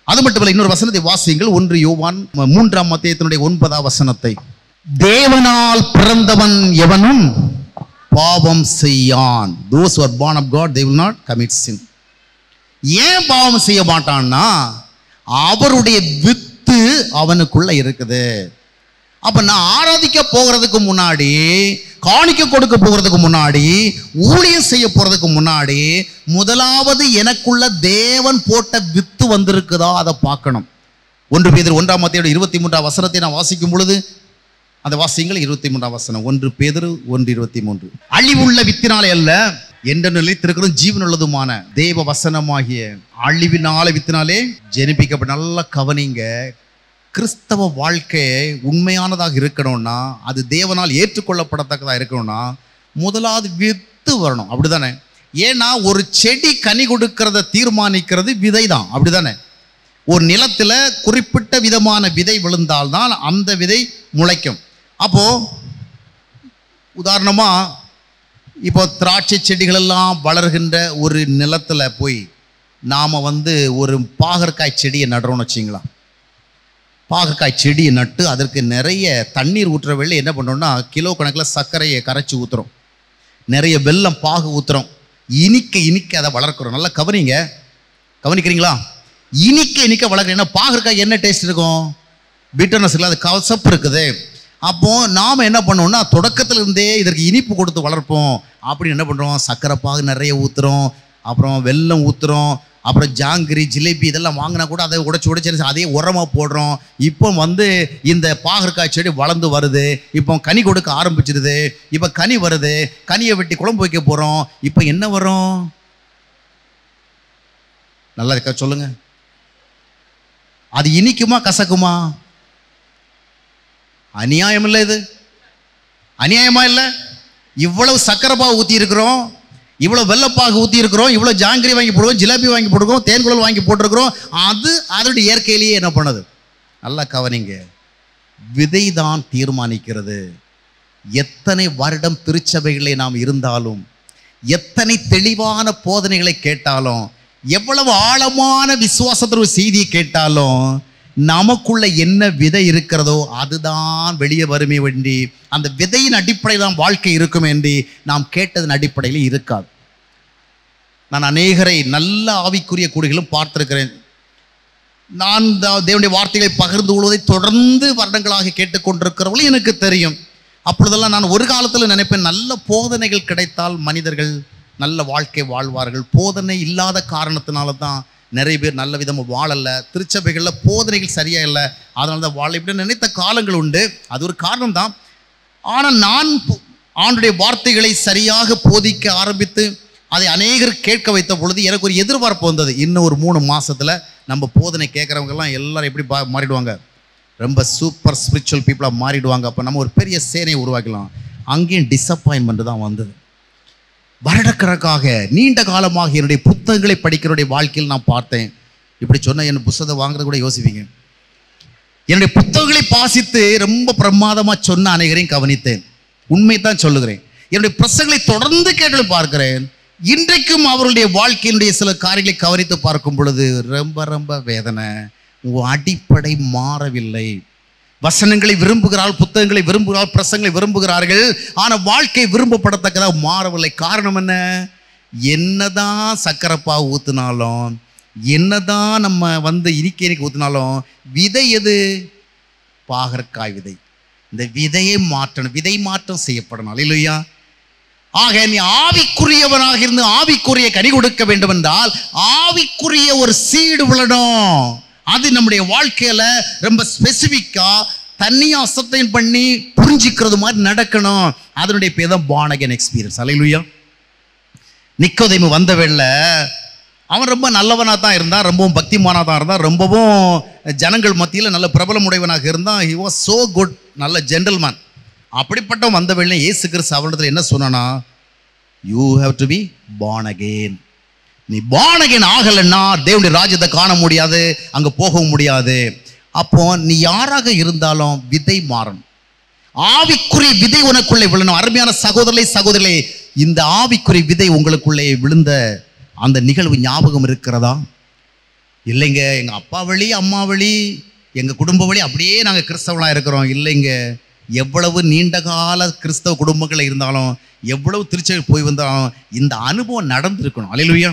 அது மட்டுமல்ல இன்னொரு வசனத்தை வாசியுங்கள் ஒன்று யோவான் மூன்றாம் மத்தியத்தினுடைய ஒன்பதாம் வசனத்தை தேவனால் பிறந்தவன் எவனும் பாவம் செய்யான் those who are born of god they will not commit sin ஏன் பாவம் செய்ய மாட்டான்னா அவருடைய வித்து அவனுக்குள்ள இருக்குது அப்ப நான் ஆராதிக்க போகிறதுக்கு முன்னாடி காணிக்க கொடுக்க போகிறதுக்கு முன்னாடி ஊழியம் செய்ய போறதுக்கு முன்னாடி முதலாவது எனக்குள்ள தேவன் போட்ட வித்து வந்திருக்குதா அதை பார்க்கணும் ஒன்று பேதர் ஒன்றாம் மத்தியோட இருபத்தி மூன்றாம் வசனத்தை நான் வாசிக்கும் பொழுது அந்த வாசியங்கள் இருபத்தி மூன்றாம் வசனம் ஒன்று பேதர் ஒன்று இருபத்தி மூன்று அழிவுள்ள வித்தினாலே அல்ல என்ற நிலைத்திருக்கிறதும் ஜீவனுள்ளதுமான தேவ வசனமாகிய அழிவினால வித்தினாலே ஜெனிப்பிக்கப்பட்ட நல்ல கவனிங்க கிறிஸ்தவ வாழ்க்கை உண்மையானதாக இருக்கணும்னா அது தேவனால் ஏற்றுக்கொள்ளப்படத்தக்கதாக இருக்கணும்னா முதலாவது வித்து வரணும் அப்படிதானே ஏன்னா ஒரு செடி கனி கொடுக்கறத தீர்மானிக்கிறது விதை தான் அப்படிதானே ஒரு நிலத்துல குறிப்பிட்ட விதமான விதை விழுந்தால்தான் அந்த விதை முளைக்கும் அப்போ உதாரணமா இப்போ திராட்சை செடிகள் எல்லாம் வளர்கின்ற ஒரு நிலத்துல போய் நாம வந்து ஒரு பாகற்காய் செடியை நடுறோம்னு வச்சிங்களா பாகற்காய் செடியை நட்டு அதற்கு நிறைய தண்ணீர் ஊற்றுற வெள்ளை என்ன பண்ணோம்னா கிலோ கணக்கில் சர்க்கரையை கரைச்சி ஊற்றுறோம் நிறைய வெல்லம் பாகு ஊற்றுறோம் இனிக்க இனிக்க அதை வளர்க்குறோம் நல்லா கவனிங்க கவனிக்கிறீங்களா இனிக்க இனிக்க வளர்க்குறோம் ஏன்னா பாகற்காய் என்ன டேஸ்ட் இருக்கும் பிட்டர்னஸ் இல்லை அது கசப்பு இருக்குது அப்போ நாம் என்ன பண்ணுவோம்னா தொடக்கத்துல இருந்தே இதற்கு இனிப்பு கொடுத்து வளர்ப்போம் அப்படின்னு என்ன பண்ணுறோம் சர்க்கரை பாகு நிறைய ஊற்றுறோம் அப்புறம் வெல்லம் ஊற்றுறோம் அப்புறம் ஜாங்கிரி ஜிலேபி இதெல்லாம் வாங்கினா கூட அதை உடைச்சு உடைச்சு அதே உரமாக போடுறோம் இப்போ வந்து இந்த பாகற்காய் செடி வளர்ந்து வருது இப்போ கனி கொடுக்க ஆரம்பிச்சிடுது இப்போ கனி வருது கனியை வெட்டி குழம்பு வைக்க போகிறோம் இப்போ என்ன வரும் நல்லா இருக்கா சொல்லுங்க அது இனிக்குமா கசக்குமா அநியாயம் இல்லை இது அநியாயமா இல்லை இவ்வளவு சக்கரை பாவு ஊற்றி இருக்கிறோம் இவ்வளவு வெள்ளப்பாகு ஊற்றி இருக்கிறோம் இவ்வளவு ஜாங்கிரி வாங்கி போடுவோம் ஜிலேபி வாங்கி போட்டுருக்கோம் தேன்குழல் வாங்கி போட்டிருக்கிறோம் அது அதோட இயற்கையிலேயே என்ன பண்ணுது நல்லா கவனிங்க விதை தான் தீர்மானிக்கிறது எத்தனை வருடம் திருச்சபைகளை நாம் இருந்தாலும் எத்தனை தெளிவான போதனைகளை கேட்டாலும் எவ்வளவு ஆழமான விசுவாசத்தோட ஒரு செய்தியை கேட்டாலும் நமக்குள்ள என்ன விதை இருக்கிறதோ அதுதான் வெளியே வருமே வேண்டி அந்த விதையின் அடிப்படையில் தான் வாழ்க்கை இருக்கும் என்று நாம் கேட்டதன் அடிப்படையில் இருக்காது நான் அநேகரை நல்ல ஆவிக்குரிய கூடிகளும் பார்த்திருக்கிறேன் நான் தா- தேவனுடைய வார்த்தைகளை பகிர்ந்து கொள்வதை தொடர்ந்து வருடங்களாக கேட்டுக்கொண்டிருக்கிறவர்களும் எனக்கு தெரியும் அப்பொழுதெல்லாம் நான் ஒரு காலத்தில் நினைப்பேன் நல்ல போதனைகள் கிடைத்தால் மனிதர்கள் நல்ல வாழ்க்கை வாழ்வார்கள் போதனை இல்லாத காரணத்தினால தான் நிறைய பேர் நல்ல விதமாக வாழல திருச்சபைகளில் போதனைகள் சரியா இல்லை அதனால தான் வாழ இப்படி நினைத்த காலங்கள் உண்டு அது ஒரு காரணம் தான் ஆனால் நான் பு- ஆண்டுடைய வார்த்தைகளை சரியாக போதிக்க ஆரம்பித்து அதை அநேகர் கேட்க வைத்த பொழுது எனக்கு ஒரு எதிர்பார்ப்பு வந்தது இன்னும் ஒரு மூணு மாசத்துல நம்ம போதனை கேட்குறவங்க எல்லாம் எல்லாரும் எப்படி பா- மாறிடுவாங்க ரொம்ப சூப்பர் ஸ்பிரிச்சுவல் பீப்புளாக மாறிடுவாங்க அப்போ நம்ம ஒரு பெரிய சேனையை உருவாக்கலாம் அங்கேயும் டிசப்பாயின்மெண்ட் தான் வந்தது வருடக்கணக்காக நீண்ட காலமாக என்னுடைய புத்தகங்களை படிக்கிறவருடைய வாழ்க்கையில் நான் பார்த்தேன் இப்படி சொன்ன என் புத்தகத்தை வாங்குறது கூட யோசிப்பீங்க என்னுடைய புத்தகங்களை வாசித்து ரொம்ப பிரமாதமா சொன்ன அனைவரையும் கவனித்தேன் உண்மை தான் சொல்லுகிறேன் என்னுடைய பிரசங்களை தொடர்ந்து கேட்டு பார்க்கிறேன் இன்றைக்கும் அவருடைய வாழ்க்கையினுடைய சில காரியங்களை கவனித்து பார்க்கும் பொழுது ரொம்ப ரொம்ப வேதனை உன் அடிப்படை மாறவில்லை வசனங்களை விரும்புகிறாள் புத்தகங்களை விரும்புகிறாள் பிரசங்களை விரும்புகிறார்கள் ஆனால் வாழ்க்கை விரும்பப்படத்தக்கதாக மாறவில்லை காரணம் என்ன என்னதான் சக்கரைப்பா ஊத்துனாலும் என்னதான் நம்ம வந்து இனிக்க இனிக்க ஊத்துனாலும் விதை எது பாகற்காய் விதை இந்த விதையை மாற்றணும் விதை மாற்றம் செய்யப்படணும் இல்லையா ஆக நீ ஆவிக்குரியவனாக இருந்து ஆவிக்குரிய கனி கொடுக்க வேண்டும் என்றால் ஆவிக்குரிய ஒரு சீடு விழணும் அது நம்முடைய வாழ்க்கையில ரொம்ப ஸ்பெசிஃபிக்கா தண்ணியும் அசத்தையும் பண்ணி புரிஞ்சிக்கிறது மாதிரி நடக்கணும் அதனுடைய பேர் தான் பானகன் எக்ஸ்பீரியன்ஸ் அலையிலுயா நிக்கோதேமு வந்த வேள அவன் ரொம்ப நல்லவனாக தான் இருந்தான் ரொம்பவும் பக்திமானாக தான் இருந்தான் ரொம்பவும் ஜனங்கள் மத்தியில் நல்ல பிரபலமுடையவனாக இருந்தான் ஹி வாஸ் so குட் நல்ல ஜென்டல்மேன் அப்படிப்பட்ட வந்த வேளை இயேசு கிறிஸ்து அவனிடத்தில் என்ன சொன்னானா you have to be born again நீ born again ஆகலைன்னா தேவனுடைய ராஜ்யத்தை காண முடியாது அங்கே போகவும் முடியாது அப்போ நீ யாராக இருந்தாலும் விதை மாறணும் ஆவிக்குரிய விதை உனக்குள்ளே விழணும் அருமையான சகோதரரை சகோதரிகளே இந்த ஆவிக்குரிய விதை உங்களுக்குள்ளே விழுந்த அந்த நிகழ்வு ஞாபகம் இருக்கிறதா இல்லைங்க எங்க அப்பா வழி அம்மா வழி எங்க குடும்ப வழி அப்படியே நாங்க கிறிஸ்தவங்களா இருக்கிறோம் இல்லைங்க எவ்வளவு நீண்ட கால கிறிஸ்தவ குடும்பங்கள் இருந்தாலும் எவ்வளவு திருச்செழி போய் வந்தாலும் இந்த அனுபவம் நடந்திருக்கணும் அலையிலுயா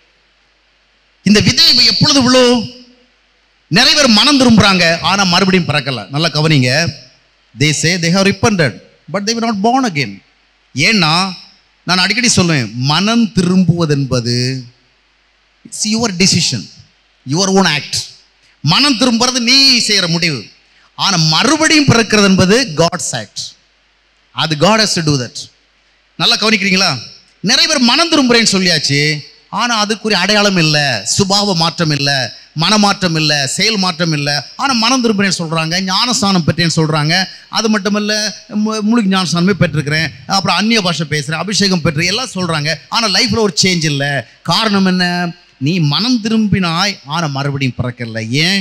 இந்த விதை இப்ப எப்பொழுது விழும் நிறைய பேர் மனம் திரும்புறாங்க ஆனா மறுபடியும் பிறக்கல நல்லா கவனிங்க they say they have repented but they not born again ஏன்னா நான் அடிக்கடி சொல்லுவேன் மனம் திரும்புவது என்பது it's your decision your own act மனம் திரும்புறது நீ செய்யற முடிவு ஆனா மறுபடியும் பிறக்கிறது என்பது காட்ஸ் ஆக்ட் அது God has to do that நல்லா கவனிக்கிறீங்களா நிறைய பேர் மனம் திரும்புறேன்னு சொல்லியாச்சு ஆனா அதுக்குரிய அடையாளம் இல்லை சுபாவ மாற்றம் இல்லை மனமாற்றம் இல்லை செயல் மாற்றம் இல்லை ஆனா மனம் திரும்புறேன்னு சொல்றாங்க ஞானஸ்தானம் பெற்றேன்னு சொல்றாங்க அது மட்டும் இல்ல மு- முழு ஞானஸ்தானமே பெற்றிருக்கிறேன் அப்புறம் அந்நிய பாஷை பேசுறேன் அபிஷேகம் பெற்று எல்லாம் சொல்றாங்க ஆனா லைஃப்ல ஒரு சேஞ்ச் இல்லை காரணம் என்ன நீ மனம் திரும்பினாய் ஆனா மறுபடியும் பிறக்கல ஏன்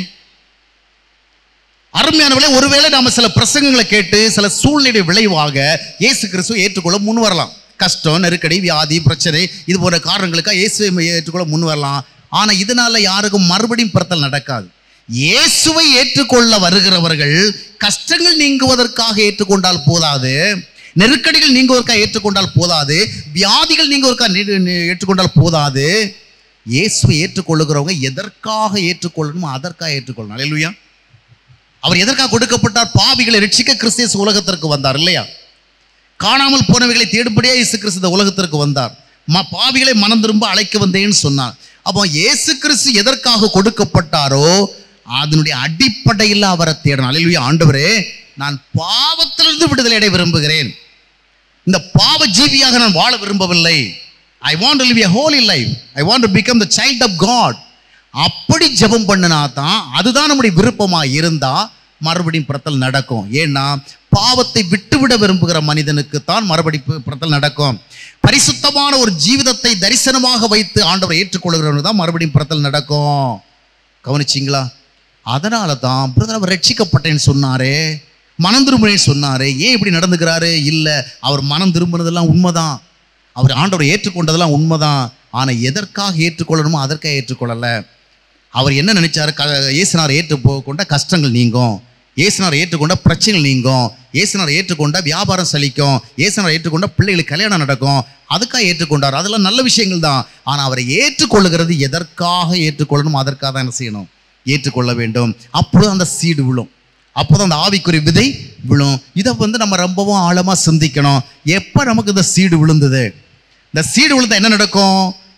அருமையானவர்களே ஒருவேளை நாம சில பிரசங்கங்களை கேட்டு சில சூழ்நிலை விளைவாக இயேசு கிறிஸ்துவை ஏற்றுக்கொள்ள முன் வரலாம் கஷ்டம் நெருக்கடி வியாதி பிரச்சனை இது போன்ற காரணங்களுக்காக இயேசுவை ஏற்றுக்கொள்ள முன் வரலாம் ஆனா இதனால யாருக்கும் மறுபடியும் பிறத்தல் நடக்காது இயேசுவை ஏற்றுக்கொள்ள வருகிறவர்கள் கஷ்டங்கள் நீங்குவதற்காக ஏற்றுக்கொண்டால் போதாது நெருக்கடிகள் நீங்குவதற்காக ஏற்றுக்கொண்டால் போதாது வியாதிகள் நீங்குவதற்காக நீ- நீ- ஏற்றுக்கொண்டால் போதாது இயேசுவை ஏற்றுக்கொள்ளுகிறவங்க எதற்காக ஏற்றுக்கொள்ளணுமோ அதற்காக ஏற்றுக்கொள்ளணும் அல்லேலூயா அவர் எதற்காக கொடுக்கப்பட்டார் பாவிகளை ரட்சிக்க கிறிஸ்து இயேசு உலகத்திற்கு வந்தார் இல்லையா காணாமல் போனவைகளை தேடும்படியே இயேசு கிறிஸ்து இந்த உலகத்திற்கு வந்தார் ம பாவிகளை மனம் திரும்ப அழைக்க வந்தேன்னு சொன்னார் அப்போ இயேசு கிறிஸ்து எதற்காக கொடுக்கப்பட்டாரோ அதனுடைய அடிப்படையில் அவரை தேடணும் அல்லேலூயா ஆண்டவரே நான் பாவத்திலிருந்து விடுதலை அடைய விரும்புகிறேன் இந்த பாவ ஜீவியாக நான் வாழ விரும்பவில்லை I want to live a holy life I want to become the child of God அப்படி ஜெபம் பண்ணினா தான் அதுதான் நம்முடைய விருப்பமா இருந்தா மறுபடியும் பிறத்தல் நடக்கும் ஏன்னா பாவத்தை விட்டுவிட விரும்புகிற மனிதனுக்கு தான் மறுபடி பி- பிறத்தல் நடக்கும் பரிசுத்தமான ஒரு ஜீவிதத்தை தரிசனமாக வைத்து ஆண்டவரை ஏற்றுக்கொள்கிறவனுக்கு தான் மறுபடியும் பிறத்தல் நடக்கும் கவனிச்சிங்களா அதனால தான் பிரதர் அவர் ரட்சிக்கப்பட்டேன்னு சொன்னாரே மனம் திரும்பினேன்னு சொன்னாரே ஏன் இப்படி நடந்துக்கிறாரு இல்லை அவர் மனம் திரும்பினதெல்லாம் உண்மைதான் அவர் ஆண்டவரை ஏற்றுக்கொண்டதெல்லாம் உண்மைதான் ஆனால் எதற்காக ஏற்றுக்கொள்ளணுமோ அதற்காக ஏற்றுக்கொள்ளலை அவர் என்ன நினைச்சாரு க இயேசுனார் ஏற்று போ- கொண்ட கஷ்டங்கள் நீங்கும் இயேசுனார் ஏற்றுக்கொண்ட பிரச்சனைகள் நீங்கும் இயேசுனார் ஏற்றுக்கொண்ட வியாபாரம் செழிக்கும் இயேசுனார் ஏற்றுக்கொண்ட பிள்ளைகளுக்கு கல்யாணம் நடக்கும் அதுக்காக ஏற்றுக்கொண்டார் அதெல்லாம் நல்ல விஷயங்கள் தான் ஆனால் அவரை ஏற்றுக்கொள்ளுகிறது எதற்காக ஏற்றுக்கொள்ளணும் அதற்காக தான் என்ன செய்யணும் ஏற்றுக்கொள்ள வேண்டும் அப்பொழுது அந்த சீடு விழும் அப்போதான் அந்த ஆவிக்குரிய விதை விழும் இதை வந்து நம்ம ரொம்பவும் ஆழமாக சிந்திக்கணும் எப்போ நமக்கு இந்த சீடு விழுந்தது இந்த சீடு விழுந்தா என்ன நடக்கும்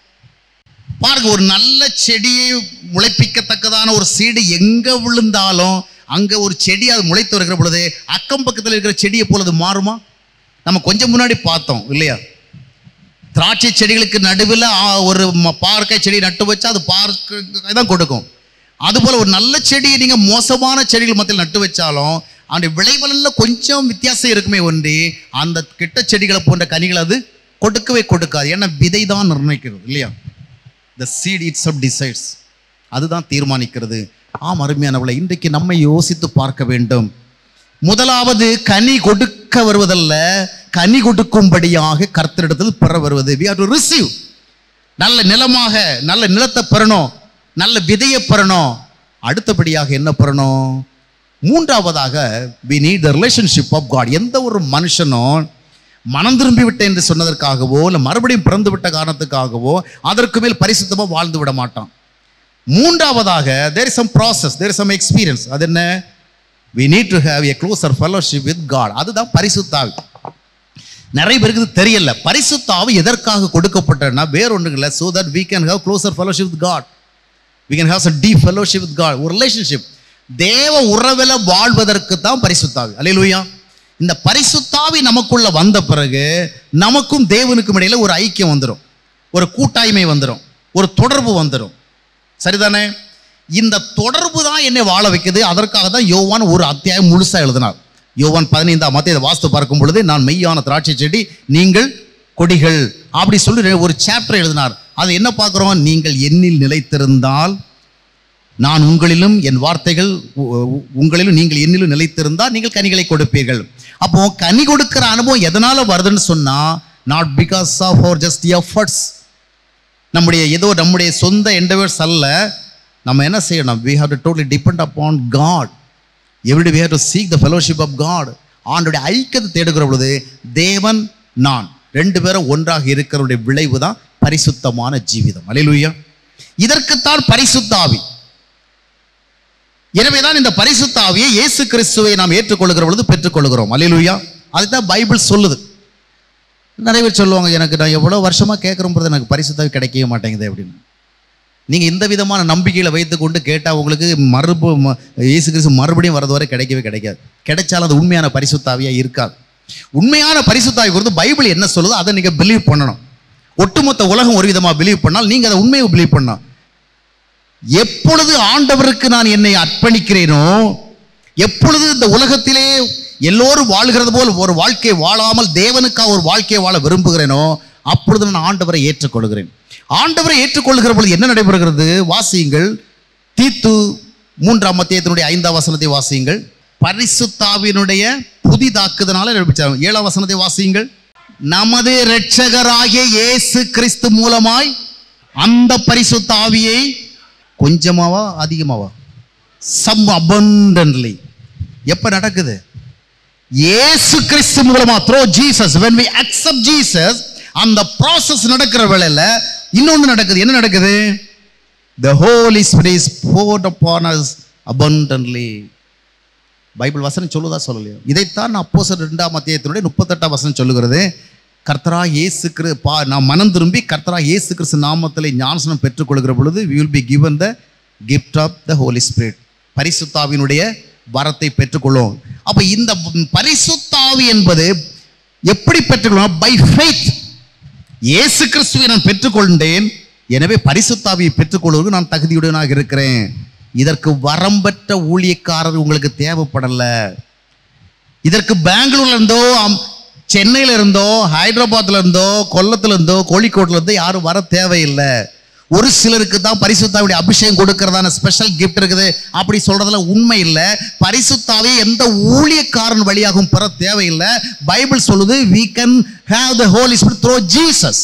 பாருங்க ஒரு நல்ல செடியை முளைப்பிக்கத்தக்கதான ஒரு சீடு எங்க விழுந்தாலும் அங்க ஒரு செடி அது முளைத்து வருகிற பொழுது அக்கம் பக்கத்தில் இருக்கிற செடியை போல அது மாறுமா நம்ம கொஞ்சம் முன்னாடி பார்த்தோம் இல்லையா திராட்சை செடிகளுக்கு நடுவில் ஒரு ம- பார்க்கை செடி நட்டு வச்சா அது பார்க்க தான் கொடுக்கும் அதுபோல் ஒரு நல்ல செடியை நீங்கள் மோசமான செடிகள் மத்தியில் நட்டு வச்சாலும் அந்த விளைவலில் கொஞ்சம் வித்தியாசம் இருக்குமே ஒன்றி அந்த கிட்ட செடிகளை போன்ற கனிகள் அது கொடுக்கவே கொடுக்காது ஏன்னா விதை தான் நிர்ணயிக்கிறது இல்லையா the seed it's of decides அதுதான் தீர்மானிக்கிறது ஆம் அருமையானவளை இன்றைக்கு நம்மை யோசித்து பார்க்க வேண்டும் முதலாவது கனி கொடுக்க வருவதல்ல கனி கொடுக்கும்படியாக கர்த்தரிடத்தில் பெற வருவது we have to receive நல்ல நிலமாக நல்ல நிலத்தை பெறணும் நல்ல விதையை பெறணும் அடுத்தபடியாக என்ன பெறணும் மூன்றாவதாக we need the relationship of God எந்த ஒரு மனுஷனும் மனம் திரும்பி விட்டேன் என்று சொன்னதற்காகவோ இல்லை மறுபடியும் பிறந்து விட்ட காரணத்துக்காகவோ அதற்கு மேல் பரிசுத்தமாக வாழ்ந்து விட மாட்டான் மூன்றாவதாக there is some process there is some experience அது என்ன we need to have a closer fellowship with God அதுதான் பரிசுத்தாவி நிறைய பேருக்கு இது தெரியல பரிசுத்தாவி எதற்காக கொடுக்கப்பட்டதுன்னா வேற ஒன்றும் இல்லை so that we can have closer fellowship with God we can have some deep fellowship with God ஒரு ரிலேஷன்ஷிப் தேவ உறவில் வாழ்வதற்கு தான் பரிசுத்தாவி அல்லேலூயா இந்த பரிசுத்தாவி நமக்குள்ள வந்த பிறகு நமக்கும் தேவனுக்கும் இடையில ஒரு ஐக்கியம் வந்துடும் ஒரு கூட்டாய்மை வந்துடும் ஒரு தொடர்பு வந்துடும் சரிதானே இந்த தொடர்பு தான் என்னை வாழ வைக்குது அதற்காக தான் யோவான் ஒரு அத்தியாயம் முழுசா எழுதினார் யோவான் பதினைந்தாம் மத்திய வாஸ்து பார்க்கும் பொழுது நான் மெய்யான திராட்சை செடி நீங்கள் கொடிகள் அப்படி சொல்லி ஒரு சாப்டர் எழுதினார் அது என்ன பார்க்குறோம் நீங்கள் எண்ணில் நிலைத்திருந்தால் நான் உங்களிலும் என் வார்த்தைகள் உ- உ- உங்களிலும் நீங்கள் என்னிலும் நிலைத்திருந்தால் நீங்கள் கனிகளை கொடுப்பீர்கள் அப்போ கனி கொடுக்கிற அனுபவம் எதனால வருதுன்னு சொன்னா not because of our just efforts நம்முடைய ஏதோ நம்முடைய சொந்த எண்டவர்ஸ் அல்ல நம்ம என்ன செய்யணும் we have to totally depend upon god every day we have to seek the fellowship of god ஆண்டுடைய ஐக்கியத்தை தேடுகிற பொழுது தேவன் நான் ரெண்டு பேரும் ஒன்றாக இருக்கிறவருடைய விளைவு தான் பரிசுத்தமான ஜீவிதம் அலையிலுயா இதற்குத்தான் பரிசுத்த ஆவி எனவேதான் இந்த பரிசுத்த ஆவியை இயேசு கிறிஸ்துவை நாம் ஏற்றுக்கொள்கிற பொழுது பெற்றுக்கொள்கிறோம் அலையிலுயா அதுதான் பைபிள் சொல்லுது நிறைய பேர் சொல்லுவாங்க எனக்கு நான் எவ்வளோ வருஷமாக கேட்குறோம் பொழுது எனக்கு பரிசுத்தாவி கிடைக்கவே மாட்டேங்குது அப்படின்னு நீங்கள் இந்த விதமான நம்பிக்கையில் வைத்துக்கொண்டு கேட்டால் உங்களுக்கு மறுபு ம- இயேசு கிறிஸ்து மறுபடியும் வரது வரை கிடைக்கவே கிடைக்காது கிடைச்சாலும் அது உண்மையான பரிசுத்தாவியாக இருக்காது உண்மையான பரிசுத்தாவி குறித்து பைபிள் என்ன சொல்லுதோ அதை நீங்கள் பிலீவ் பண்ணணும் ஒட்டுமொத்த உலகம் ஒரு விதமாக பிலீவ் பண்ணால் நீங்கள் அதை உண்மையை பிலீவ் பண்ணணும் எப்பொழுது ஆண்டவருக்கு நான் என்னை அர்ப்பணிக்கிறேனோ எப்பொழுது இந்த உலகத்திலே எல்லோரும் வாழ்கிறது போல் ஒரு வாழ்க்கை வாழாமல் தேவனுக்காக ஒரு வாழ்க்கையை வாழ விரும்புகிறேனோ அப்பொழுது நான் ஆண்டவரை ஏற்றுக்கொள்கிறேன் ஆண்டவரை ஏற்றுக்கொள்கிற பொழுது என்ன நடைபெறுகிறது வாசியுங்கள் தீத்து மூன்றாம் மத்தியத்தினுடைய ஐந்தாம் வசனத்தை வாசியுங்கள் பரிசுத்தாவினுடைய புதிதாக்குதனால நடைபெற்ற ஏழாம் வசனத்தை வாசியுங்கள் நமது இரட்சகராகிய இயேசு கிறிஸ்து மூலமாய் அந்த பரிசுத்த ஆவியை கொஞ்சமாவா அதிகமாவா சம் abundantly எப்ப நடக்குது இயேசு கிறிஸ்து மூலமா through Jesus when we accept Jesus அந்த process நடக்கிற வேளையில இன்னொன்னு நடக்குது என்ன நடக்குது the holy spirit is poured upon us abundantly Bible வசனம் சொல்லுதா சொல்லலையோ இதைத்தான் நான் அப்போஸ்தலர் ரெண்டாம் அத்தியாயத்தினுடைய முப்பத்தெட்டாம் வசனம் சொல்லுகிறது கர்த்தரா இயேசு கிரு பா நான் மனம் திரும்பி கர்த்தரா இயேசு கிறிஸ்து நாமத்திலே ஞானசனம் பெற்றுக்கொள்கிற பொழுது we will be given the gift of the holy spirit பரிசுத்தாவினுடைய வரத்தை பெற்றுக்கொள்ளும் அப்ப இந்த பரிசுத்தாவி என்பது எப்படி பெற்றுக்கொள்ளும் பை ஃபெய்த் இயேசு கிறிஸ்துவை நான் பெற்றுக்கொண்டேன் எனவே பரிசுத்தாவியை பெற்றுக்கொள்வதற்கு நான் தகுதியுடனாக இருக்கிறேன் இதற்கு வரம்பற்ற ஊழியக்காரர் உங்களுக்கு தேவைப்படல இதற்கு பெங்களூர்ல இருந்தோ அம்- சென்னையில இருந்தோ ஹைதராபாத்ல இருந்தோ கொல்லத்துல இருந்தோ கோழிக்கோட்ல இருந்தோ யாரும் வர தேவையில்லை ஒரு சிலருக்கு தான் பரிசுத்தாவுடைய அபிஷேகம் கொடுக்கறதான ஸ்பெஷல் கிஃப்ட் இருக்குது அப்படி சொல்றதுல உண்மை இல்லை பரிசுத்தாவே எந்த ஊழியக்காரன் வழியாகவும் பெற தேவையில்லை பைபிள் சொல்லுது we can have the holy spirit through jesus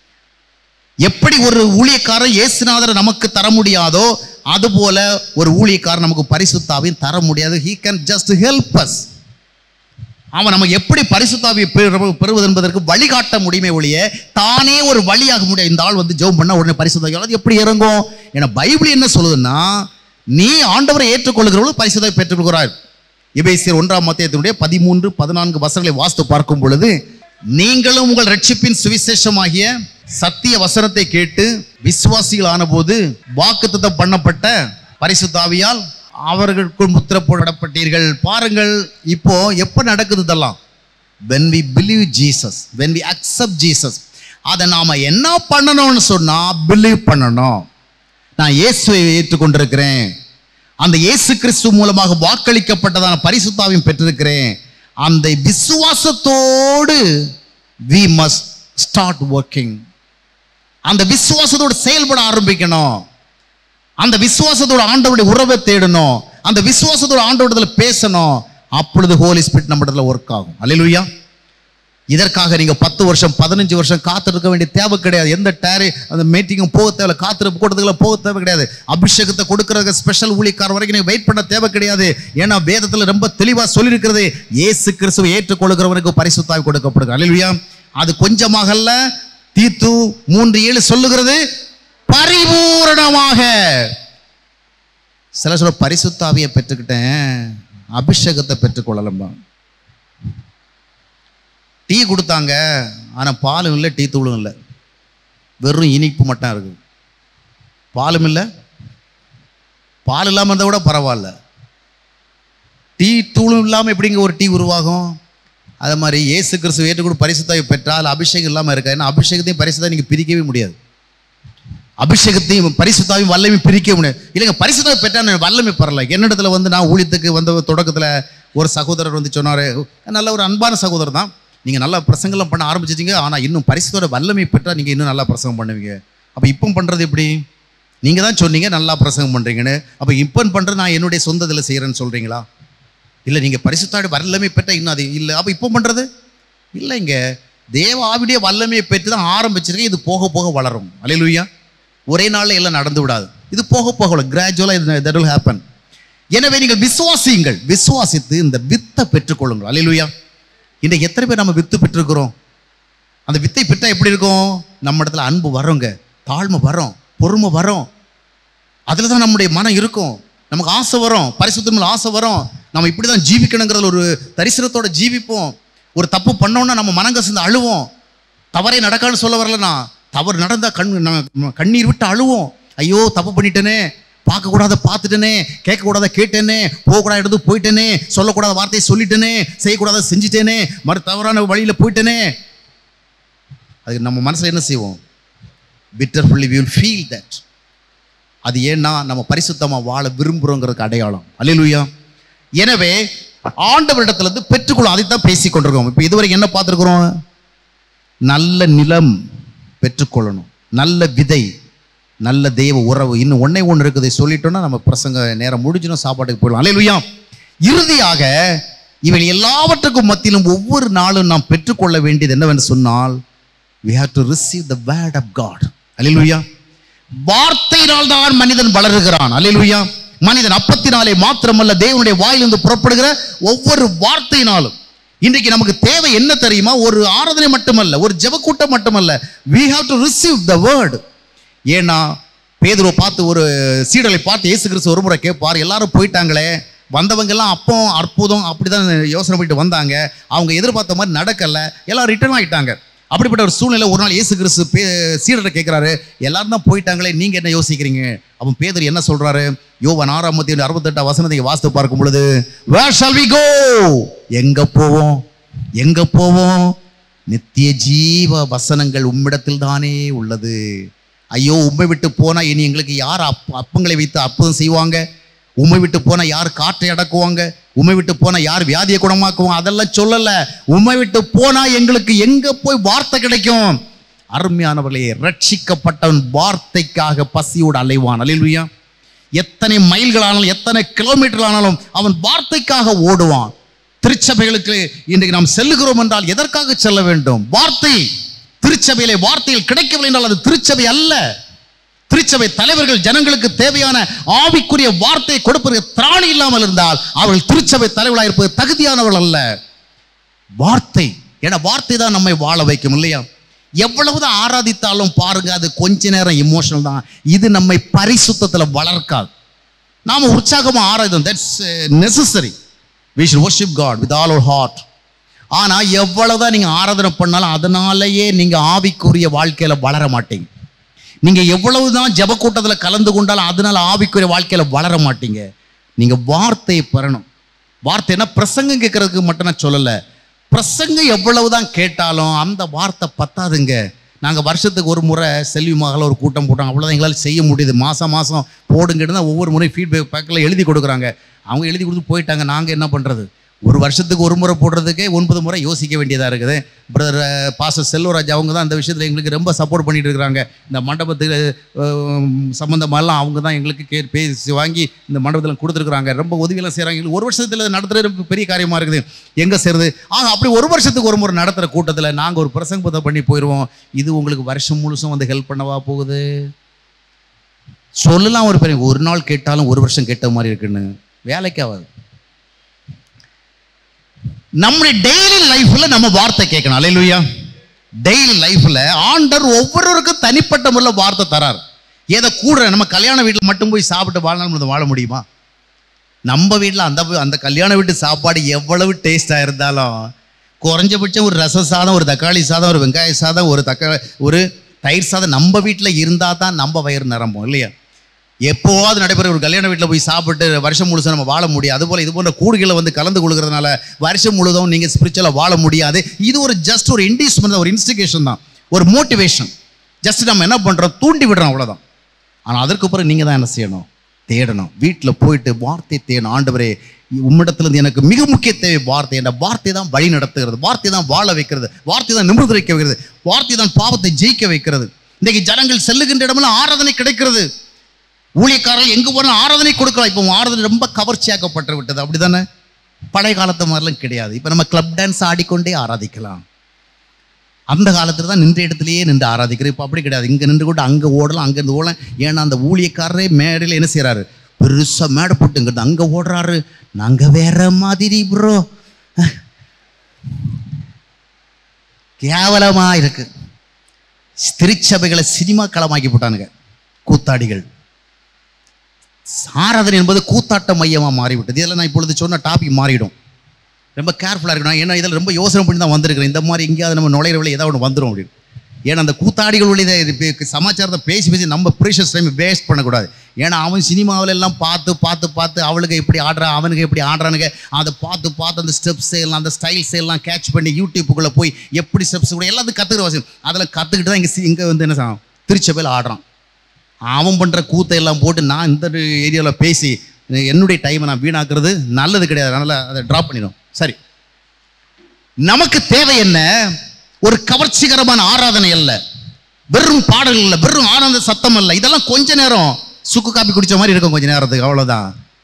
எப்படி ஒரு ஊழியக்காரன் இயேசுநாதரை நமக்கு தர முடியாதோ அதுபோல ஒரு ஊழியக்காரன் நமக்கு பரிசுத்தாவையும் தர முடியாது he can just help us அவன் நமக்கு எப்படி பரிசுத்தாவியை பெறு- பெறுவது என்பதற்கு வழிகாட்ட முடியுமே ஒழிய தானே ஒரு வழியாக முடியும் இந்த ஆள் வந்து ஜெபம் பண்ணா உடனே பரிசுத்தாவி அது எப்படி இறங்கும் ஏன்னா பைபிள் என்ன சொல்லுதுன்னா நீ ஆண்டவரை ஏற்றுக்கொள்கிறவர்கள் பரிசுத்தாவை பெற்றுக்கொள்கிறார் எபேசியர் ஒன்றாம் மத்தியத்தினுடைய பதிமூன்று பதினான்கு வசனங்களை வாஸ்து பார்க்கும் பொழுது நீங்களும் உங்கள் ரட்சிப்பின் சுவிசேஷமாகிய சத்திய வசனத்தை கேட்டு விசுவாசிகள் ஆனபோது வாக்குத்தத்தம் பண்ணப்பட்ட பரிசுத்தாவியால் அவர்களுக்குள் முத்திர போடப்பட்டீர்கள் பாருங்கள் இப்போ எப்போ நடக்குது இதெல்லாம் when we believe Jesus when we accept Jesus அதை நாம என்ன பண்ணணும்னு சொன்னா believe பண்ணணும் நான் இயேசுவை ஏற்றுக்கொண்டிருக்கிறேன் அந்த இயேசு கிறிஸ்து மூலமாக வாக்களிக்கப்பட்டதான பரிசுத்தாவையும் பெற்றிருக்கிறேன் அந்த விசுவாசத்தோடு we must start working அந்த விசுவாசத்தோடு செயல்பட ஆரம்பிக்கணும் அந்த விசுவாசத்தோட ஆண்டவருடைய உறவை தேடணும் அந்த விசுவாசத்தோட ஆண்டவரத்துல பேசணும் அப்பொழுது ஹோலி ஸ்பிரிட் நம்ம இடத்துல ஒர்க் ஆகும் அல்லேலூயா இதற்காக நீங்க பத்து வருஷம் பதினஞ்சு வருஷம் காத்திருக்க வேண்டிய தேவை கிடையாது எந்த டேரி அந்த மீட்டிங்கும் போக தேவை காத்திருப்பு கூட்டத்துக்குள்ள போக தேவை கிடையாது அபிஷேகத்தை கொடுக்கறதுக்கு ஸ்பெஷல் ஊழியக்கார வரைக்கும் நீங்க வெயிட் பண்ண தேவை கிடையாது ஏன்னா வேதத்துல ரொம்ப தெளிவா சொல்லியிருக்கிறது இயேசு கிறிஸ்துவை ஏற்றுக்கொள்கிறவனுக்கு பரிசுத்தாய் கொடுக்கப்படுது அல்லேலூயா அது கொஞ்சமாகல்ல தீத்து மூன்று ஏழு சொல்லுகிறது பரிபூரணமாக சில சொல்ல பரிசுத்தாவியை பெற்றுக்கிட்டேன் அபிஷேகத்தை பெற்றுக்கொள்ளலம்பா டீ கொடுத்தாங்க ஆனா பாலும் இல்லை டீ தூளும் இல்லை வெறும் இனிப்பு மட்டும் இருக்குது பாலும் இல்லை பால் இல்லாமல் இருந்தால் கூட பரவாயில்ல டீ தூளும் இல்லாமல் எப்படிங்க ஒரு டீ உருவாகும் அது மாதிரி இயேசு கிறிஸ்து ஏற்றுக்கூட பரிசுத்தாவை பெற்றால் அபிஷேகம் இல்லாமல் இருக்கா ஏன்னா அபிஷேகத்தையும் பரிசுத்தாவை நீங்கள் பிரிக்கவே முடியாது அபிஷேகத்தையும் பரிசுத்தாவையும் வல்லமையும் பிரிக்க முடியாது இல்லைங்க பரிசுத்தாவை பெற்றா நான் வல்லமை பெறல என்னிடத்துல வந்து நான் ஊழியத்துக்கு வந்த தொடக்கத்தில் ஒரு சகோதரர் வந்து சொன்னார் நல்ல ஒரு அன்பான சகோதரர் தான் நீங்கள் நல்லா பிரசங்கெல்லாம் பண்ண ஆரம்பிச்சிட்டீங்க ஆனால் இன்னும் பரிசுத்தோட வல்லமை பெற்றா நீங்கள் இன்னும் நல்லா பிரசங்கம் பண்ணுவீங்க அப்போ இப்போ பண்ணுறது எப்படி நீங்கள் தான் சொன்னீங்க நல்லா பிரசங்கம் பண்ணுறீங்கன்னு அப்போ இப்போ பண்ணுறது நான் என்னுடைய சொந்த இதில் செய்கிறேன்னு சொல்கிறீங்களா இல்லை நீங்கள் பரிசுத்தாடு வல்லமை பெற்ற இன்னும் அது இல்லை அப்போ இப்போ பண்ணுறது இல்லைங்க தேவ ஆவிடைய வல்லமையை பெற்று தான் ஆரம்பிச்சிருக்கேன் இது போக போக வளரும் அலையிலுயா ஒரே நாளில் எல்லாம் நடந்து விடாது இது போக போக கிராஜுவலாக தட் will ஹேப்பன் எனவே நீங்கள் விசுவாசியுங்கள் விசுவாசித்து இந்த வித்தை பெற்றுக்கொள்ளுங்கள் அல்லேலூயா இன்றைக்கு எத்தனை பேர் நம்ம வித்து பெற்றிருக்கிறோம் அந்த வித்தை பெற்றா எப்படி இருக்கும் நம்ம இடத்துல அன்பு வரோங்க தாழ்மை வரும் பொறுமை வரும் அதில் தான் நம்முடைய மனம் இருக்கும் நமக்கு ஆசை வரும் பரிசுத்தமில் ஆசை வரும் நம்ம இப்படி தான் ஜீவிக்கணுங்கிறதுல ஒரு தரிசனத்தோட ஜீவிப்போம் ஒரு தப்பு பண்ணோன்னா நம்ம மனம் கசந்து அழுவோம் தவறே நடக்கான்னு சொல்ல வரலனா தவறு நடந்தால் கண் நம்ம கண்ணீர் விட்டு அழுவோம் ஐயோ தப்பு பண்ணிட்டேனே பார்க்கக்கூடாத பார்த்துட்டேனே கேட்கக்கூடாத கேட்டேனே போகக்கூடாத இடத்து போயிட்டேனே சொல்லக்கூடாத வார்த்தையை சொல்லிட்டேனே செய்யக்கூடாத செஞ்சுட்டேனே மறு தவறான வழியில் போயிட்டேனே அதுக்கு நம்ம மனசில் என்ன செய்வோம் bitterfully we will feel that அது ஏன்னா நம்ம பரிசுத்தமாக வாழ விரும்புகிறோங்கிறதுக்கு அடையாளம் அல்லேலூயா எனவே ஆண்டவரிடத்துலேருந்து பெற்றுக்கொள்ளும் அதை தான் பேசி கொண்டிருக்கோம் இப்போ இதுவரைக்கும் என்ன பார்த்துருக்குறோம் நல்ல நிலம் பெற்றுக்கொள்ளணும் நல்ல விதை நல்ல தெய்வ உறவு இன்னும் ஒண்ணே ஒன்று இருக்குது சொல்லிட்டோம்னா நம்ம பிரசங்க நேரம் முடிஞ்சிடும் சாப்பாட்டுக்கு போயிடலாம் அல்லேலூயா இறுதியாக இவை எல்லாவற்றுக்கும் மத்தியிலும் ஒவ்வொரு நாளும் நாம் பெற்றுக்கொள்ள வேண்டியது என்னவென்று சொன்னால் we have to receive the word of god அல்லேலூயா வார்த்தையினால் தான் மனிதன் வளருகிறான் அல்லேலூயா மனிதன் அப்பத்தினாலே மாத்திரமல்ல தேவனுடைய வாயிலிருந்து புறப்படுகிற ஒவ்வொரு வார்த்தையினாலும் இன்றைக்கு நமக்கு தேவை என்ன தெரியுமா ஒரு ஆராதனை மட்டுமல்ல ஒரு ஜெபக்கூட்டம் மட்டுமல்ல we have to receive the word ஏன்னா பேதுருவை பார்த்து ஒரு சீடலை பார்த்து இயேசு கிறிஸ்து ஒரு முறை கேட்பார் எல்லாரும் போயிட்டாங்களே வந்தவங்க எல்லாம் அப்போ அற்புதம் அப்படிதான் யோசனை பண்ணிட்டு வந்தாங்க அவங்க எதிர்பார்த்த மாதிரி நடக்கல எல்லாம் ரிட்டர்ன் ஆயிட்டாங்க அப்படிப்பட்ட ஒரு சூழ்நிலை ஒரு நாள் இயேசு கிறிஸ்து பே சீடரை கேட்குறாரு எல்லாரும் தான் போயிட்டாங்களே நீங்க என்ன யோசிக்கிறீங்க அவன் பேதர் என்ன சொல்றாரு யோவான் ஆறாம் மத்திய அறுபத்தெட்டாம் வசனத்தை வாசித்து பார்க்கும் பொழுது வேர் ஷால் வி கோ எங்க போவோம் எங்க போவோம் நித்திய ஜீவ வசனங்கள் உம்மிடத்தில் தானே உள்ளது ஐயோ உம்மை விட்டு போனா இனி எங்களுக்கு யார் அப் அப்பங்களை வைத்து அற்புதம் செய்வாங்க உம்மை விட்டு போனா யார் காற்றை அடக்குவாங்க உம்மை விட்டு போனா யார் வியாதியை குணமாக்குவாங்க அதெல்லாம் சொல்லல உம்மை விட்டு போனா எங்களுக்கு எங்க போய் வார்த்தை கிடைக்கும் அருமையானவர்களே ரட்சிக்கப்பட்டவன் வார்த்தைக்காக பசியோடு அலைவான் அல்லேலூயா எத்தனை மைல்கள் ஆனாலும் எத்தனை கிலோமீட்டர் ஆனாலும் அவன் வார்த்தைக்காக ஓடுவான் திருச்சபைகளுக்கு இன்றைக்கு நாம் செல்லுகிறோம் என்றால் எதற்காக செல்ல வேண்டும் வார்த்தை திருச்சபையிலே வார்த்தையில் கிடைக்கவில்லை என்றால் அது திருச்சபை அல்ல திருச்சபை தலைவர்கள் ஜனங்களுக்கு தேவையான ஆவிக்குரிய வார்த்தையை கொடுப்பதற்கு திராணி இல்லாமல் இருந்தால் அவர்கள் திருச்சபை தலைவர்களாக இருப்பது தகுதியானவர்கள் அல்ல வார்த்தை ஏன்னா வார்த்தை தான் நம்மை வாழ வைக்கும் இல்லையா எவ்வளவுதான் ஆராதித்தாலும் பாருங்க அது கொஞ்ச நேரம் இமோஷனல் தான் இது நம்மை பரிசுத்தத்துல வளர்க்காது நாம உற்சாகமா ஆராய்தோம் that's necessary we should worship god with all our heart ஆனா எவ்வளவுதான் நீங்க ஆராதனை பண்ணாலும் அதனாலேயே நீங்க ஆவிக்குரிய வாழ்க்கையில வளர மாட்டீங்க நீங்க எவ்வளவுதான் ஜெப கூட்டத்துல கலந்து கொண்டாலும் அதனால ஆவிக்குரிய வாழ்க்கையில வளர மாட்டீங்க நீங்க வார்த்தையை பெறணும் வார்த்தைனா பிரசங்கம் கேட்கறதுக்கு மட்டும் நான் சொல்லல பிரசங்கம் எவ்வளவுதான் கேட்டாலும் அந்த வார்த்தை பத்தாதுங்க நாங்கள் வருஷத்துக்கு ஒரு முறை செல்வி மகள ஒரு கூட்டம் போட்டோம் அவ்வளோதான் எங்களால் செய்ய முடியுது மாதம் மாதம் போடுங்கன்னு தான் ஒவ்வொரு முறை ஃபீட்பேக் பேக்கில் எழுதி கொடுக்குறாங்க அவங்க எழுதி கொடுத்து போயிட்டாங்க நாங்கள் என்ன பண்ணுறது ஒரு வருஷத்துக்கு ஒரு முறை போடுறதுக்கே ஒன்பது முறை யோசிக்க வேண்டியதாக இருக்குது பிரதர் பாச செல்வராஜ் அவங்க தான் இந்த விஷயத்தில் எங்களுக்கு ரொம்ப சப்போர்ட் பண்ணிட்டு இருக்கிறாங்க இந்த மண்டபத்துக்கு அஹ், சம்பந்தமாலாம் அவங்க தான் எங்களுக்கு கே பேசி வாங்கி இந்த மண்டபத்தில் கொடுத்துருக்குறாங்க ரொம்ப உதவியெல்லாம் செய்கிறாங்க எங்களுக்கு ஒரு வருஷத்தில் நடத்துறது ரொம்ப பெரிய காரியமாக இருக்குது எங்கே செய்கிறது ஆக அப்படி ஒரு வருஷத்துக்கு ஒரு முறை நடத்துகிற கூட்டத்தில் நாங்கள் ஒரு பிரசங்கத்தை பண்ணி போயிடுவோம் இது உங்களுக்கு வருஷம் முழுசும் வந்து ஹெல்ப் பண்ணவா போகுது சொல்லலாம் ஒரு பெரிய ஒரு நாள் கேட்டாலும் ஒரு வருஷம் கேட்ட மாதிரி இருக்குன்னு வேலைக்கு ஆகாது நம்முடைய டெய்லி லைஃப்ல நம்ம வார்த்தை கேட்கணும் அலையிலுயா டெய்லி லைஃப்ல ஆண்டர் ஒவ்வொருவருக்கும் தனிப்பட்ட முறையில் வார்த்தை தரார் ஏதோ கூட நம்ம கல்யாண வீட்டில் மட்டும் போய் சாப்பிட்டு வாழ்நாள் முழுவதும் வாழ முடியுமா நம்ம வீட்டில் அந்த அந்த கல்யாண வீட்டு சாப்பாடு எவ்வளவு டேஸ்டாக இருந்தாலும் குறைஞ்சபட்சம் ஒரு ரச சாதம் ஒரு தக்காளி சாதம் ஒரு வெங்காய சாதம் ஒரு தக்காளி ஒரு தயிர் சாதம் நம்ம வீட்டில் இருந்தால் தான் நம்ம வயிறு நிரம்பும் இல்லையா எப்போவாவது நடைபெற ஒரு கல்யாண வீட்டில் போய் சாப்பிட்டு வருஷம் முழுசும் நம்ம வாழ முடியாது அதுபோல் இது போன்ற கூடுகளை வந்து கலந்து கொள்கிறதுனால வருஷம் முழுதும் நீங்கள் ஸ்பிரிச்சுவலாக வாழ முடியாது இது ஒரு ஜஸ்ட் ஒரு இண்டிஸ்மெண்ட் ஒரு இன்ஸ்டிகேஷன் தான் ஒரு மோட்டிவேஷன் ஜஸ்ட் நம்ம என்ன பண்ணுறோம் தூண்டி விடுறோம் அவ்வளோதான் ஆனால் அதற்கு பிறகு நீங்கள் தான் என்ன செய்யணும் தேடணும் வீட்டில் போயிட்டு வார்த்தை தேடணும் ஆண்டவரே உம்மிடத்திலிருந்து எனக்கு மிக முக்கிய தேவை வார்த்தை என்ற வார்த்தை தான் வழி நடத்துகிறது வார்த்தை தான் வாழ வைக்கிறது வார்த்தை தான் நிமிர்ந்து வைக்க வைக்கிறது வார்த்தை தான் பாவத்தை ஜெயிக்க வைக்கிறது இன்னைக்கு ஜனங்கள் செல்லுகின்ற இடமெல்லாம் ஆராதனை கிடைக்கிறது ஊழியக்காரர்கள் எங்க போனாலும் ஆராதனை கொடுக்கலாம் இப்போ ஆராதனை ரொம்ப கவர்ச்சியாக்கப்பட்டு விட்டது அப்படிதானே பழைய காலத்து மாதிரிலாம் கிடையாது இப்போ நம்ம கிளப் டான்ஸ் ஆடிக்கொண்டே ஆராதிக்கலாம் அந்த காலத்தில் தான் நின்ற இடத்துலயே நின்று ஆராதிக்கிறேன் இப்போ அப்படி கிடையாது இங்கே நின்று கூட அங்கே ஓடலாம் அங்கே இருந்து ஓடலாம் ஏன்னா அந்த ஊழியக்காரரே மேடையில் என்ன செய்கிறாரு பெருசாக மேடை போட்டுங்கிறது அங்கே ஓடுறாரு நாங்கள் வேற மாதிரி ப்ரோ கேவலமாக இருக்கு திருச்சபைகளை சினிமா களமாக்கி போட்டானுங்க கூத்தாடிகள் ஆராதனை என்பது கூத்தாட்ட மையமாக மாறிவிட்டது இதெல்லாம் நான் இப்பொழுது சொன்ன டாபிக் மாறிடும் ரொம்ப கேர்ஃபுல்லாக இருக்கணும் ஏன்னா இதில் ரொம்ப யோசனை பண்ணி தான் வந்திருக்கிறேன் இந்த மாதிரி எங்கேயாவது நம்ம நுழையிற வழி ஏதாவது ஒன்று வந்துடும் அப்படின்னு ஏன்னா அந்த கூத்தாடிகள் வழி இதை இப்ப சமாச்சாரத்தை பேசி பேசி நம்ம ப்ரீஷியஸ் டைம் வேஸ்ட் பண்ணக்கூடாது ஏன்னா அவன் சினிமாவில் எல்லாம் பார்த்து பார்த்து பார்த்து அவளுக்கு எப்படி ஆடுறான் அவனுக்கு எப்படி ஆடுறானுங்க அதை பார்த்து பார்த்து அந்த ஸ்டெப்ஸ் எல்லாம் அந்த ஸ்டைல்ஸ் எல்லாம் கேட்ச் பண்ணி யூடியூப்புக்குள்ளே போய் எப்படி ஸ்டெப்ஸ் கூட எல்லாத்தையும் கற்றுக்கிற அவசியம் அதில் கற்றுக்கிட்டு தான் இங்கே இங்கே வந்து என்ன செய்யணும் திருச்சபையில் ஆடுறான் அவன் பண்ணுற கூத்தை எல்லாம் போட்டு நான் இந்த ஏரியாவில் பேசி என்னுடைய டைமை நான் வீணாக்குறது நல்லது கிடையாது அதனால் அதை ட்ராப் பண்ணிடும் சரி நமக்கு தேவை என்ன ஒரு கவர்ச்சிகரமான ஆராதனை அல்ல வெறும் பாடல்கள் இல்லை வெறும் ஆனந்த சத்தம் அல்ல இதெல்லாம் கொஞ்ச நேரம் சுக்கு காப்பி குடிச்ச மாதிரி இருக்கும் கொஞ்ச நேரத்துக்கு அவ்வளோதான்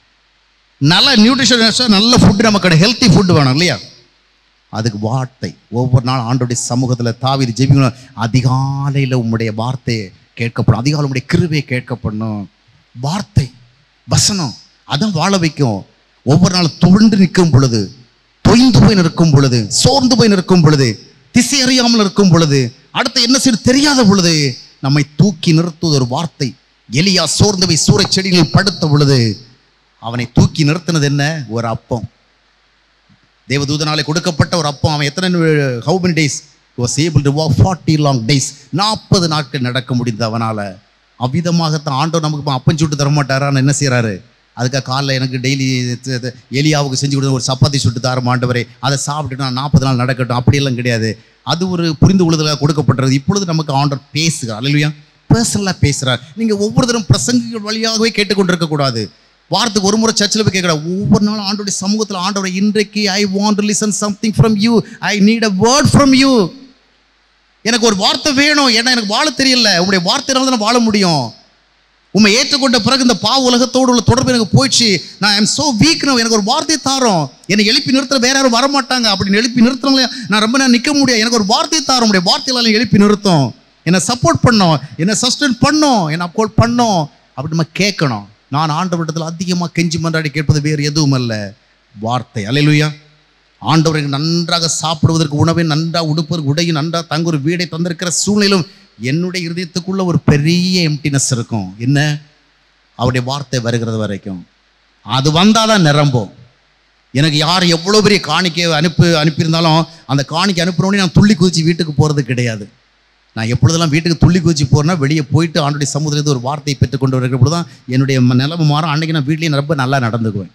நல்ல நியூட்ரிஷன் நல்ல ஃபுட்டு நமக்கு ஹெல்த்தி ஃபுட்டு வேணும் இல்லையா அதுக்கு வார்த்தை ஒவ்வொரு நாள் ஆண்டோடைய சமூகத்தில் தாவிது ஜெபிக்கணும் அதிகாலையில் உம்முடைய வார்த்தையை கேட்கப்படும் அதிகாலை உம்முடைய கிருபையை கேட்கப்படணும் வார்த்தை வசனம் அதான் வாழ வைக்கும் ஒவ்வொரு நாள் துவண்டு நிற்கும் பொழுது தொய்ந்து போய் நிற்கும் பொழுது சோர்ந்து போய் நிற்கும் பொழுது திசை அறியாமல் இருக்கும் பொழுது அடுத்து என்ன செய்ய தெரியாத பொழுது நம்மை தூக்கி நிறுத்துவது ஒரு வார்த்தை எலியா சோர்ந்து போய் சூறை செடிகளில் படுத்த பொழுது அவனை தூக்கி நிறுத்தினது என்ன ஒரு அப்பம் தேவதூதனாலே கொடுக்கப்பட்ட ஒரு அப்பம் அவன் எத்தனை how many days was able to walk forty long days நாற்பது நாட்கள் நடக்க முடிந்தது அவனால் அவ்விதமாகத்தான் ஆண்டவர் நமக்கு இப்ப அப்பம் சுட்டு தர மாட்டாரான்னு என்ன செய்கிறாரு அதுக்காக காலைல எனக்கு டெய்லி எலியாவுக்கு செஞ்சு கொடுத்த ஒரு சப்பாத்தி சுட்டு தர ஆண்டவரே அதை சாப்பிட்டுட்டு நான் நாற்பது நாள் நடக்கட்டும் அப்படியெல்லாம் கிடையாது அது ஒரு புரிந்து கொள்ளுதலாக கொடுக்கப்பட்டது இப்பொழுது நமக்கு ஆண்டவர் பேசுகிறார் அல்லையா பர்சனலாக பேசுகிறார் நீங்கள் ஒவ்வொரு தரம் பிரசங்கங்கள் வழியாகவே கேட்டுக்கொண்டிருக்க கூடாது வாரத்துக்கு ஒரு முறை சர்ச்சில் போய் கேட்கக்கூடாது ஒவ்வொரு நாளும் ஆண்டோடைய சமூகத்தில் ஆண்டவரை இன்றைக்கு I want to listen something from you I need a word from you எனக்கு ஒரு வார்த்தை வேணும் ஏன்னா எனக்கு வாழ தெரியல உங்களுடைய வார்த்தையினால தான் வாழ முடியும் உண்மை ஏற்றுக்கொண்ட பிறகு இந்த பாவ உலகத்தோடு உள்ள தொடர்பு எனக்கு போயிடுச்சு நான் ஐம் சோ வீக் எனக்கு ஒரு வார்த்தை தாரோம் என்னை எழுப்பி நிறுத்துற வேற யாரும் வரமாட்டாங்க அப்படின்னு எழுப்பி நிறுத்துறவங்க நான் ரொம்ப நேரம் நிற்க முடியாது எனக்கு ஒரு வார்த்தை தாரோம் உடைய வார்த்தையில எழுப்பி நிறுத்தும் என்னை சப்போர்ட் பண்ணோம் என்னை சஸ்டெயின் பண்ணோம் என்னை அப்போல் பண்ணோம் அப்படி நம்ம கேட்கணும் நான் ஆண்டவரிடத்தில் அதிகமாக கெஞ்சி மன்றாடி கேட்பது வேறு எதுவும் அல்ல வார்த்தை அலையிலுயா ஆண்டவருக்கு நன்றாக சாப்பிடுவதற்கு உணவை நன்றாக உடுப்பதற்கு உடையும் நன்றாக தங்க ஒரு வீடை தந்திருக்கிற சூழ்நிலும் என்னுடைய இருதயத்துக்குள்ள ஒரு பெரிய எம்டினஸ் இருக்கும் என்ன அவருடைய வார்த்தை வருகிறது வரைக்கும் அது வந்தால் தான் நிரம்பும் எனக்கு யார் எவ்வளோ பெரிய காணிக்கை அனுப்பி அனுப்பியிருந்தாலும் அந்த காணிக்கை அனுப்புனோடனே நான் துள்ளி குதிச்சு வீட்டுக்கு போகிறது கிடையாது நான் எப்பொழுதெல்லாம் வீட்டுக்கு துள்ளி குதிச்சு போறேன்னா வெளியே போயிட்டு ஆண்டுடைய சமுதிரத்தில் ஒரு வார்த்தையை பெற்றுக்கொண்டு வருகிற பொழுது தான் என்னுடைய ம- நிலைமை மாறும் அன்றைக்கி நான் வீட்லேயும் ரொம்ப நல்லா நடந்துக்குவேன்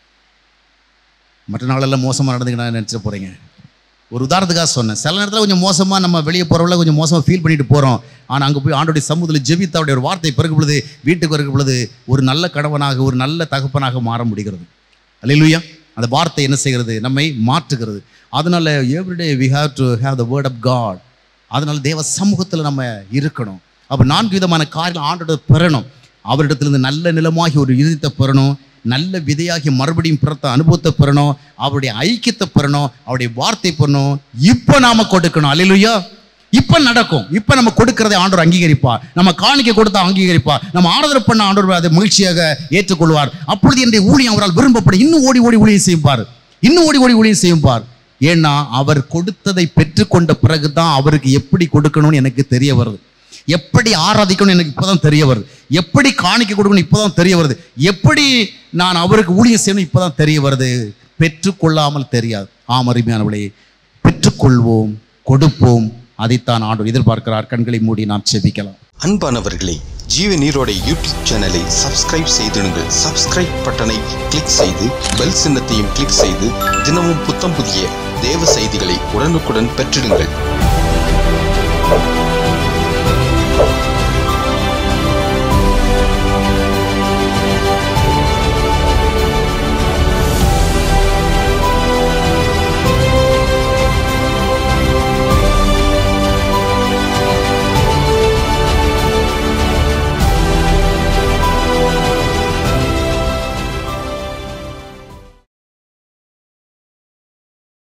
மற்ற நாளெல்லாம் மோசமாக நடந்துக்க நான் நினச்சிட போகிறீங்க ஒரு உதாரணத்துக்காக சொன்னேன் சில நேரத்தில் கொஞ்சம் மோசமாக நம்ம வெளியே போகிறவங்கள கொஞ்சம் மோசமாக ஃபீல் பண்ணிட்டு போகிறோம் ஆனால் அங்கே போய் ஆண்டோடைய சமூகத்தில் ஜெபித்து அவருடைய ஒரு வார்த்தை பிறகு பொழுது வீட்டுக்கு வருகிற பொழுது ஒரு நல்ல கணவனாக ஒரு நல்ல தகப்பனாக மாற முடிகிறது அல்லேலூயா அந்த வார்த்தை என்ன செய்கிறது நம்மை மாற்றுகிறது அதனால everyday we have to have the word of God அதனால தேவ சமூகத்தில் நம்ம இருக்கணும் அப்போ நான்கு விதமான காரியங்கள் ஆண்டோட பெறணும் அவரிடத்திலிருந்து நல்ல நிலமாகி ஒரு இதயத்தை பெறணும் நல்ல விதையாகி மறுபடியும் பிறத்த அனுபவத்தை பெறணும் அவருடைய ஐக்கியத்தை பெறணும் அவருடைய வார்த்தை பெறணும் இப்போ நாம கொடுக்கணும் அல்லேலூயா இப்ப நடக்கும் இப்ப நம்ம கொடுக்கறதை ஆண்டவர் அங்கீகரிப்பார் நம்ம காணிக்க கொடுத்தா அங்கீகரிப்பார் நம்ம ஆறுதல் பண்ண ஆண்டவர் அதை மகிழ்ச்சியாக ஏற்றுக்கொள்வார் அப்பொழுது என்னுடைய ஊழியம் அவரால் விரும்பப்படும் இன்னும் ஓடி ஓடி ஊழியம் செய்வார் இன்னும் ஓடி ஓடி ஊழியம் செய்வார் ஏன்னா அவர் கொடுத்ததை பெற்றுக்கொண்ட பிறகுதான் அவருக்கு எப்படி கொடுக்கணும்னு எனக்கு தெரிய வருது எப்படி ஆராதிக்கணும் எனக்கு இப்போதான் தெரிய வருது எப்படி காணிக்க கொடுக்கணும் இப்போதான் தெரிய வருது எப்படி நான் அவருக்கு ஊழியம் செய்யணும் இப்போதான் தெரிய வருது பெற்றுக்கொள்ளாமல் தெரியாது ஆம் அருமையானவளே பெற்றுக்கொள்வோம் கொடுப்போம் அதைத்தான் ஆண்டு எதிர்பார்க்கிறார் கண்களை மூடி நாம் செபிக்கலாம் அன்பானவர்களே ஜீவ நீரோடை யூடியூப் சேனலை சப்ஸ்கிரைப் செய்திடுங்கள் சப்ஸ்கிரைப் பட்டனை கிளிக் செய்து பெல் சின்னத்தையும் கிளிக் செய்து தினமும் புத்தம் புதிய தேவ செய்திகளை உடனுக்குடன் பெற்றிடுங்கள்